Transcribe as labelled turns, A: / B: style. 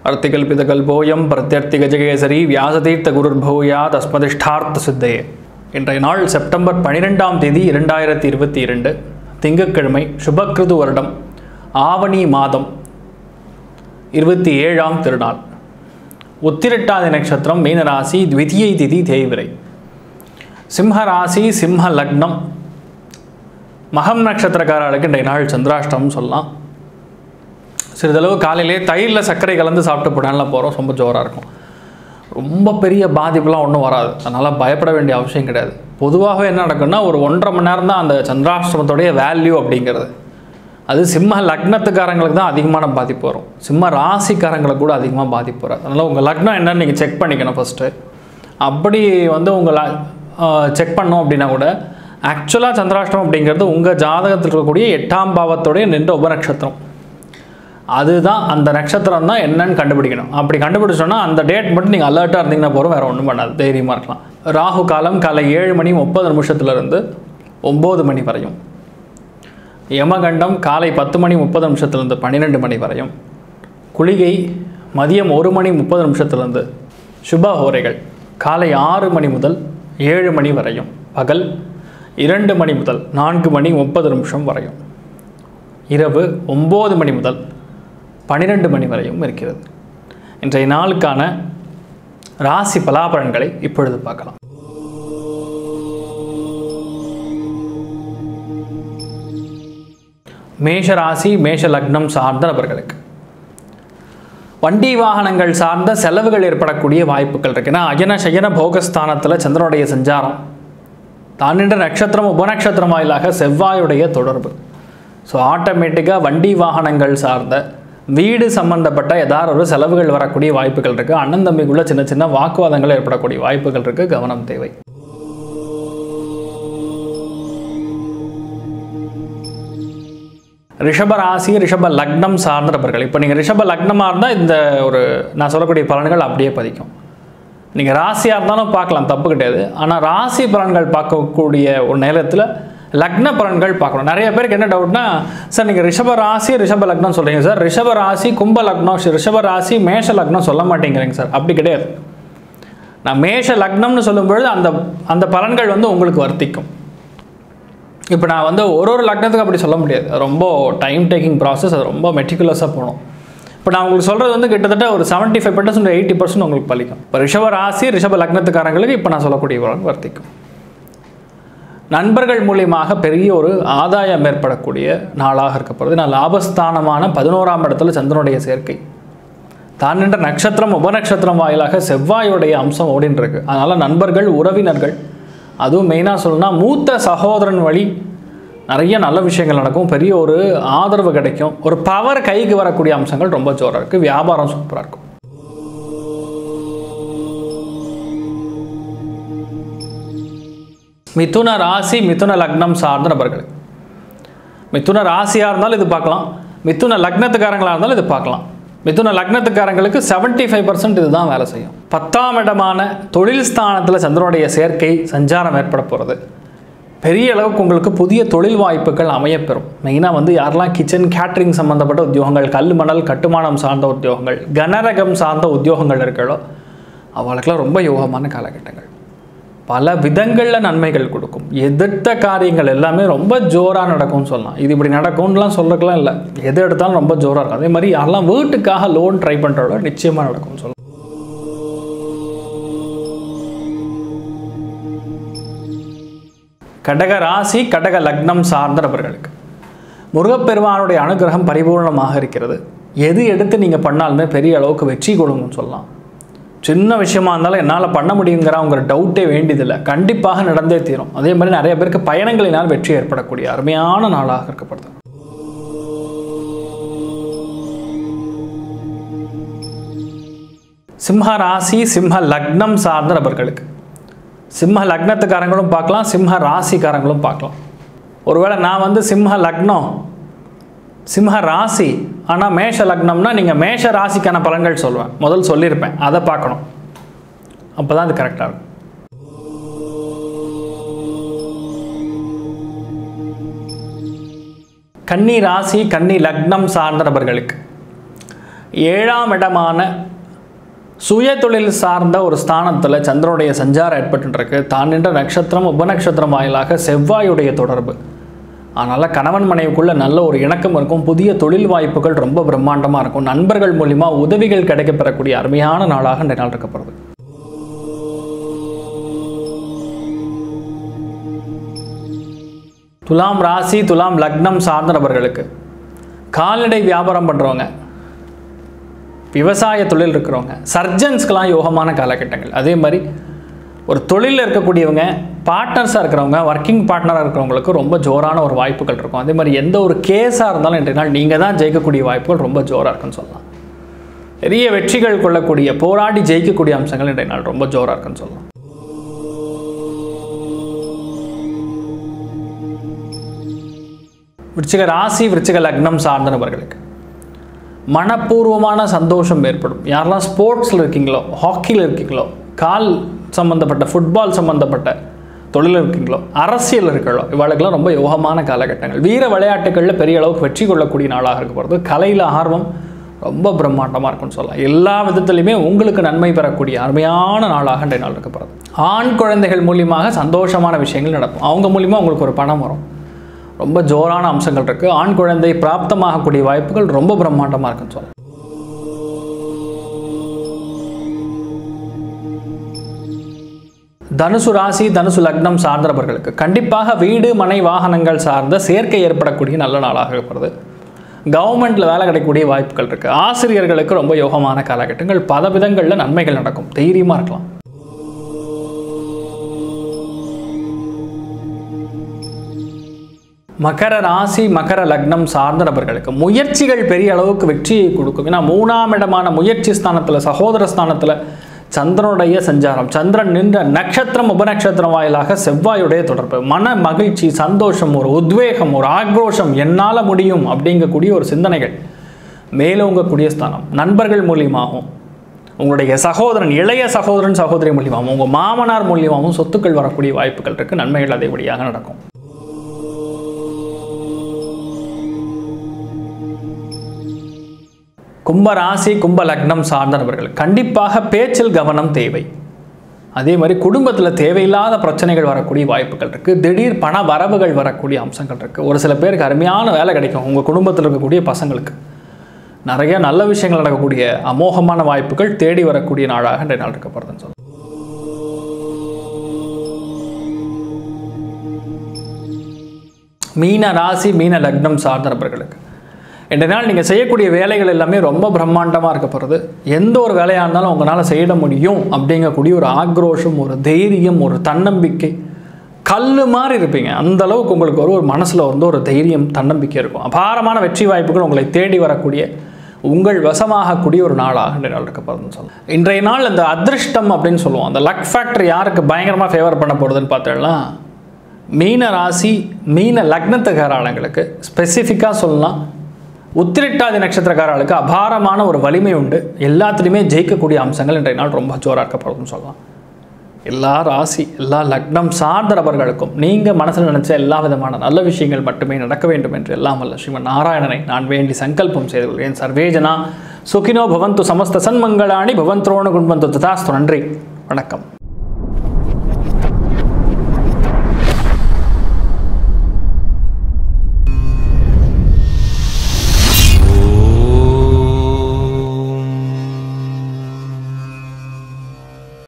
A: அர்த்திகல்பிதகல்போயம் பிரத்யர்த்திகஜகேசரி வியாசதீர்த்த குருர்பூயா தஸ்மதிஷ்டார்த்த சித்தையே இன்றைய நாள் செப்டம்பர் பனிரெண்டாம் தேதி இரண்டாயிரத்தி இருபத்தி இரண்டு திங்கட்கிழமை சுபக்கிருது வருடம் ஆவணி மாதம் இருபத்தி ஏழாம் திருநாள் உத்திரட்டாதி நட்சத்திரம் மீனராசி த்விதியை திதி தேய்விரை சிம்ம ராசி சிம்ம லக்னம் மகம் நட்சத்திரக்காரர்களுக்கு இன்றைய நாள் சந்திராஷ்டமம் சொல்லலாம் சிறிதளவு காலையிலே தயிரில் சர்க்கரை கலந்து சாப்பிட்டு போடான்லாம் போகிறோம் ரொம்ப ஜோராக இருக்கும் ரொம்ப பெரிய பாதிப்புலாம் ஒன்றும் வராது அதனால் பயப்பட வேண்டிய அவசியம் கிடையாது பொதுவாகவே என்ன நடக்கும்னா ஒரு ஒன்றரை மணி நேரம் தான் அந்த சந்திராஷ்டமத்தோடைய வேல்யூ அப்படிங்கிறது அது சிம்ம லக்னத்துக்காரங்களுக்கு தான் அதிகமான பாதிப்பு வரும் சிம்ம ராசிக்காரங்களுக்கு கூட அதிகமாக பாதிப்பு வராது அதனால் உங்கள் லக்னம் என்னன்னு நீங்கள் செக் பண்ணிக்கணும் ஃபஸ்ட்டு அப்படி வந்து உங்களை செக் பண்ணோம் அப்படின்னா கூட ஆக்சுவலாக சந்திராஷ்டமம் அப்படிங்கிறது உங்கள் ஜாதகத்தில் இருக்கக்கூடிய எட்டாம் பாவத்தோடைய நின்ற உபநட்சத்திரம் அதுதான் அந்த நட்சத்திரம் தான் என்னன்னு கண்டுபிடிக்கணும் அப்படி கண்டுபிடிச்சோன்னா அந்த டேட் மட்டும் நீங்கள் அலர்ட்டாக இருந்தீங்கன்னா போகிறோம் வேறு ஒன்றும் பண்ணாது தைரியமாக இருக்கலாம் ராகு காலம் காலை ஏழு மணி முப்பது நிமிஷத்துலேருந்து ஒம்பது மணி வரையும் யமகண்டம் காலை பத்து மணி முப்பது நிமிஷத்துலேருந்து பன்னிரெண்டு மணி வரையும் குளிகை மதியம் ஒரு மணி முப்பது நிமிஷத்துலேருந்து சுப ஹோரைகள் காலை ஆறு மணி முதல் ஏழு மணி வரையும் பகல் இரண்டு மணி முதல் நான்கு மணி முப்பது நிமிஷம் வரையும் இரவு ஒம்பது மணி முதல் பன்னிரெண்டு மணி வரையும் இருக்கிறது இன்றைய நாளுக்கான ராசி பலாபலன்களை இப்பொழுது பார்க்கலாம் மேஷ ராசி மேஷ லக்னம் சார்ந்த நபர்களுக்கு வண்டி வாகனங்கள் சார்ந்த செலவுகள் ஏற்படக்கூடிய வாய்ப்புகள் இருக்கு ஏன்னா அயன சயன போகஸ்தானத்தில் சந்திரனுடைய சஞ்சாரம் தானின்ற நட்சத்திரம் உபநட்சத்திரம் வாயிலாக செவ்வாயுடைய தொடர்பு ஸோ ஆட்டோமேட்டிக்காக வண்டி வாகனங்கள் சார்ந்த வீடு சம்பந்தப்பட்ட ஏதாவது ஒரு செலவுகள் வரக்கூடிய வாய்ப்புகள் இருக்குது அண்ணன் தம்பிக்குள்ள சின்ன சின்ன வாக்குவாதங்கள் ஏற்படக்கூடிய வாய்ப்புகள் இருக்குது கவனம் தேவை ரிஷப ராசி ரிஷப லக்னம் சார்ந்த நபர்கள் இப்போ நீங்கள் ரிஷப லக்னமாக இருந்தால் இந்த ஒரு நான் சொல்லக்கூடிய பலன்கள் அப்படியே பதிக்கும் நீங்கள் ராசியாக இருந்தாலும் பார்க்கலாம் தப்பு கிடையாது ஆனால் ராசி பலன்கள் பார்க்கக்கூடிய ஒரு நேரத்தில் லக்ன பலன்கள் பார்க்கணும் நிறைய பேருக்கு என்ன டவுட்னா சார் நீங்கள் ரிஷப ராசி ரிஷப லக்னம் சொல்கிறீங்க சார் ரிஷப ராசி கும்ப லக்னம் ரிஷப ராசி மேஷ லக்னம் சொல்ல மாட்டேங்கிறீங்க சார் அப்படி கிடையாது நான் மேஷ லக்னம்னு சொல்லும்பொழுது அந்த அந்த பலன்கள் வந்து உங்களுக்கு வர்த்திக்கும் இப்போ நான் வந்து ஒரு ஒரு லக்னத்துக்கு அப்படி சொல்ல முடியாது ரொம்ப டைம் டேக்கிங் ப்ராசஸ் அது ரொம்ப மெட்டிகுலஸாக போகணும் இப்போ நான் உங்களுக்கு சொல்கிறது வந்து கிட்டத்தட்ட ஒரு seventy five percent eighty percent உங்களுக்கு பலிக்கும் இப்போ ரிஷப ராசி ரிஷப லக்னத்துக்காரங்களுக்கு இப்போ நான் சொல்லக்கூடிய பலன் வர்த்திக்கும் நண்பர்கள் மூலியமாக பெரிய ஒரு ஆதாயம் ஏற்படக்கூடிய நாளாக இருக்கப்படுது நான் லாபஸ்தானமான பதினோராம் இடத்துல சந்திரனுடைய சேர்க்கை தான் நின்ற நட்சத்திரம் உபநட்சத்திரம் வாயிலாக செவ்வாயுடைய அம்சம் ஓடின்னு இருக்கு அதனால் நண்பர்கள் உறவினர்கள் அதுவும் மெயினாக சொல்லணும்னா மூத்த சகோதரன் வழி நிறைய நல்ல விஷயங்கள் நடக்கும் பெரிய ஒரு ஆதரவு கிடைக்கும் ஒரு பவர் கைக்கு வரக்கூடிய அம்சங்கள் ரொம்ப ஜோராக இருக்குது வியாபாரம் சூப்பராக இருக்கும் மிதுன ராசி மிதுன லக்னம் சார்ந்த நபர்கள் மிதுன ராசியாக இருந்தாலும் இது பார்க்கலாம் மிதுன லக்னத்துக்காரங்களாக இருந்தாலும் இது பார்க்கலாம் மிதுன லக்னத்துக்காரங்களுக்கு செவன்ட்டி ஃபைவ் பர்சன்ட் இதுதான் வேலை செய்யும் பத்தாம் இடமான தொழில் ஸ்தானத்தில் சந்திரனுடைய சேர்க்கை சஞ்சாரம் ஏற்பட போகிறது பெரிய அளவுக்கு உங்களுக்கு புதிய தொழில் வாய்ப்புகள் அமையப்பெறும் மெயினாக வந்து யாரெல்லாம் கிச்சன் கேட்ரிங் சம்மந்தப்பட்ட உத்தியோகங்கள் கல் மணல் கட்டுமானம் சார்ந்த உத்தியோகங்கள் கனரகம் சார்ந்த உத்தியோகங்கள் இருக்கிறோ அவளுக்கெல்லாம் ரொம்ப யோகமான காலகட்டங்கள் பல விதங்களில் நன்மைகள் கொடுக்கும் எதிர்த்த காரியங்கள் எல்லாமே ரொம்ப ஜோராக நடக்கும்னு சொல்லலாம் இது இப்படி நடக்கும்லாம் சொல்றதுக்கெல்லாம் இல்லை எது எடுத்தாலும் ரொம்ப ஜோராக இருக்கும் அதே மாதிரி யாரெல்லாம் வீட்டுக்காக லோன் ட்ரை பண்ணுறதோ நிச்சயமாக நடக்கும்னு சொல்லலாம் கடக ராசி கடக லக்னம் சார்ந்த நபர்களுக்கு முருகப்பெருமானுடைய அனுகிரகம் பரிபூர்ணமாக இருக்கிறது எது எடுத்து நீங்கள் பண்ணாலுமே பெரிய அளவுக்கு வெற்றி கொடுங்கன்னு சொல்லலாம் சின்ன விஷயமா இருந்தாலும் என்னால் பண்ண முடியுங்கிற அவங்க டவுட்டே வேண்டியதில்லை கண்டிப்பாக நடந்தே தீரும் அதே மாதிரி நிறைய பேருக்கு பயணங்களினால் வெற்றி ஏற்படக்கூடிய அருமையான நாளாக இருக்கப்படுது சிம்ம ராசி சிம்ம லக்னம் சார்ந்த நபர்களுக்கு சிம்ம லக்னத்துக்காரங்களும் பார்க்கலாம் சிம்ம ராசிக்காரங்களும் பார்க்கலாம் ஒருவேளை நான் வந்து சிம்ம லக்னம் சிம்ம ராசி ஆனால் மேஷ லக்னம்னா நீங்கள் மேஷ ராசிக்கான பலன்கள் சொல்லுவேன் முதல் சொல்லியிருப்பேன் அதை பார்க்கணும் அப்போ தான் அது கரெக்டாக இருக்கும் கன்னி ராசி கன்னி லக்னம் சார்ந்த நபர்களுக்கு ஏழாம் இடமான சுய தொழில் சார்ந்த ஒரு ஸ்தானத்தில் சந்திரனுடைய சஞ்சாரம் ஏற்பட்டுருக்கு தான் நின்ற நட்சத்திரம் உபநட்சத்திரம் வாயிலாக செவ்வாயுடைய தொடர்பு அதனால் கணவன் மனைவிக்குள்ள நல்ல ஒரு இணக்கம் இருக்கும் புதிய தொழில் வாய்ப்புகள் ரொம்ப பிரம்மாண்டமாக இருக்கும் நண்பர்கள் மூலிமா உதவிகள் கிடைக்கப்பெறக்கூடிய அருமையான நாளாக இந்த நாள் இருக்கப்படுது துலாம் ராசி துலாம் லக்னம் சார்ந்த நபர்களுக்கு கால்நடை வியாபாரம் பண்ணுறவங்க விவசாய தொழில் இருக்கிறவங்க சர்ஜன்ஸ்க்கெலாம் யோகமான காலகட்டங்கள் அதே மாதிரி ஒரு தொழிலில் இருக்கக்கூடியவங்க பார்ட்னர்ஸாக இருக்கிறவங்க ஒர்க்கிங் பார்ட்னராக இருக்கிறவங்களுக்கு ரொம்ப ஜோரான ஒரு வாய்ப்புகள் இருக்கும் அதே மாதிரி எந்த ஒரு கேஸாக இருந்தாலும் இன்றைய நாள் நீங்கள் தான் ஜெயிக்கக்கூடிய வாய்ப்புகள் ரொம்ப ஜோராக இருக்குன்னு சொல்லலாம் பெரிய வெற்றிகள் கொள்ளக்கூடிய போராடி ஜெயிக்கக்கூடிய அம்சங்கள் இன்றைய நாள் ரொம்ப ஜோராக இருக்குன்னு சொல்லலாம் விருச்சிக ராசி விருச்சிக லக்னம் சார்ந்த நபர்களுக்கு மனப்பூர்வமான சந்தோஷம் ஏற்படும் யாரெல்லாம் ஸ்போர்ட்ஸில் இருக்கீங்களோ ஹாக்கியில் இருக்கீங்களோ கால் சம்மந்தப்பட்ட ஃபுட்பால் சம்மந்தப்பட்ட தொழில் இருக்கீங்களோ அரசியல் இருக்கீங்களோ இவளுக்கெல்லாம் ரொம்ப யோகமான காலகட்டங்கள் வீர விளையாட்டுகளில் பெரிய அளவுக்கு வெற்றி கொள்ளக்கூடிய நாளாக இருக்க போகிறது கலையில் ஆர்வம் ரொம்ப பிரம்மாண்டமாக இருக்கும்னு சொல்லலாம் எல்லா விதத்துலையுமே உங்களுக்கு நன்மை பெறக்கூடிய அருமையான நாளாக இன்றைய நாள் இருக்க போகிறது ஆண் குழந்தைகள் மூலியமாக சந்தோஷமான விஷயங்கள் நடக்கும் அவங்க மூலியமாக உங்களுக்கு ஒரு பணம் வரும் ரொம்ப ஜோரான அம்சங்கள் இருக்குது ஆண் குழந்தை பிராப்தமாகக்கூடிய வாய்ப்புகள் ரொம்ப பிரம்மாண்டமாக இருக்குன்னு சொல்லலாம் தனுசு ராசி தனுசு லக்னம் சார்ந்தவர்களுக்கு கண்டிப்பாக வீடு மனை வாகனங்கள் சார்ந்த சேர்க்கை ஏற்படக்கூடிய நல்ல நாளாக இருக்கிறது கவர்மெண்ட்டில் வேலை கிடைக்கக்கூடிய வாய்ப்புகள் இருக்குது ஆசிரியர்களுக்கு ரொம்ப யோகமான காலகட்டங்கள் பல விதங்களில் நன்மைகள் நடக்கும் தைரியமாக இருக்கலாம் மகர ராசி மகர லக்னம் சார்ந்த நபர்களுக்கு முயற்சிகள் பெரிய அளவுக்கு வெற்றியை கொடுக்கும் ஏன்னா மூணாம் இடமான முயற்சி ஸ்தானத்தில் சகோதர ஸ்தானத்தில் சந்திரனுடைய சஞ்சாரம் சந்திரன் நின்ற நட்சத்திரம் உபநட்சத்திரம் வாயிலாக செவ்வாயுடைய தொடர்பு மன மகிழ்ச்சி சந்தோஷம் ஒரு உத்வேகம் ஒரு ஆக்ரோஷம் என்னால் முடியும் அப்படிங்கக்கூடிய ஒரு சிந்தனைகள் மேலோங்கக்கூடிய ஸ்தானம் நண்பர்கள் மூலியமாகவும் உங்களுடைய சகோதரன் இளைய சகோதரன் சகோதரி மூலியமாகவும் உங்கள் மாமனார் மூலியமாகவும் சொத்துக்கள் வரக்கூடிய வாய்ப்புகள் இருக்குது நன்மைகள் அதேபடியாக நடக்கும் கும்ப ராசி கும்ப லக்னம் சார்ந்த நபர்கள் கண்டிப்பாக பேச்சில் கவனம் தேவை அதே மாதிரி குடும்பத்தில் தேவையில்லாத பிரச்சனைகள் வரக்கூடிய வாய்ப்புகள் இருக்குது திடீர் பண வரவுகள் வரக்கூடிய அம்சங்கள் இருக்குது ஒரு சில பேருக்கு அருமையான வேலை கிடைக்கும் உங்கள் குடும்பத்தில் இருக்கக்கூடிய பசங்களுக்கு நிறைய நல்ல விஷயங்கள் நடக்கக்கூடிய அமோகமான வாய்ப்புகள் தேடி வரக்கூடிய நாளாக இன்றைய நாள் இருக்கப்படுதுன்னு சொல்லலாம் மீன ராசி மீன லக்னம் சார்ந்த நபர்களுக்கு இன்றைய நாள் நீங்கள் செய்யக்கூடிய வேலைகள் எல்லாமே ரொம்ப பிரம்மாண்டமாக இருக்க போகிறது எந்த ஒரு வேலையாக இருந்தாலும் உங்களால் செய்ய முடியும் அப்படிங்கக்கூடிய ஒரு ஆக்ரோஷம் ஒரு தைரியம் ஒரு தன்னம்பிக்கை கல் மாதிரி இருப்பீங்க அந்த அளவுக்கு உங்களுக்கு ஒரு ஒரு மனசில் வந்து ஒரு தைரியம் தன்னம்பிக்கை இருக்கும் அபாரமான வெற்றி வாய்ப்புகள் உங்களை தேடி வரக்கூடிய உங்கள் வசமாகக்கூடிய ஒரு நாளாக இன்றைய நாள் இருக்க போகிறதுன்னு சொல்லலாம் இன்றைய நாள் இந்த அதிர்ஷ்டம் அப்படின்னு சொல்லுவோம் அந்த லக் ஃபேக்டர் யாருக்கு பயங்கரமாக ஃபேவர் பண்ண போகிறதுன்னு பார்த்தோம்னா மீன ராசி மீன லக்னத்துக்காரங்களுக்கு ஸ்பெசிஃபிக்காக சொல்லலாம் உத்திரட்டாதி நட்சத்திரக்காரர்களுக்கு அபாரமான ஒரு வலிமை உண்டு எல்லாத்துலேயுமே ஜெயிக்கக்கூடிய அம்சங்கள் இன்றைய நாள் ரொம்ப ஜோராக இருக்கப்படுதுன்னு சொல்லலாம் எல்லா ராசி எல்லா லக்னம் சார்ந்த நபர்களுக்கும் நீங்கள் மனசில் நினைச்ச எல்லா விதமான நல்ல விஷயங்கள் மட்டுமே நடக்க வேண்டும் என்று எல்லாம் வல்ல ஸ்ரீமன் நாராயணனை நான் வேண்டி சங்கல்பம் செய்து கொள்கிறேன் சர்வேஜனா சுகினோ பவந்து சமஸ்த சன்மங்களாணி பவந்த்ரோண குண்பந்து ததாஸ்து நன்றி வணக்கம்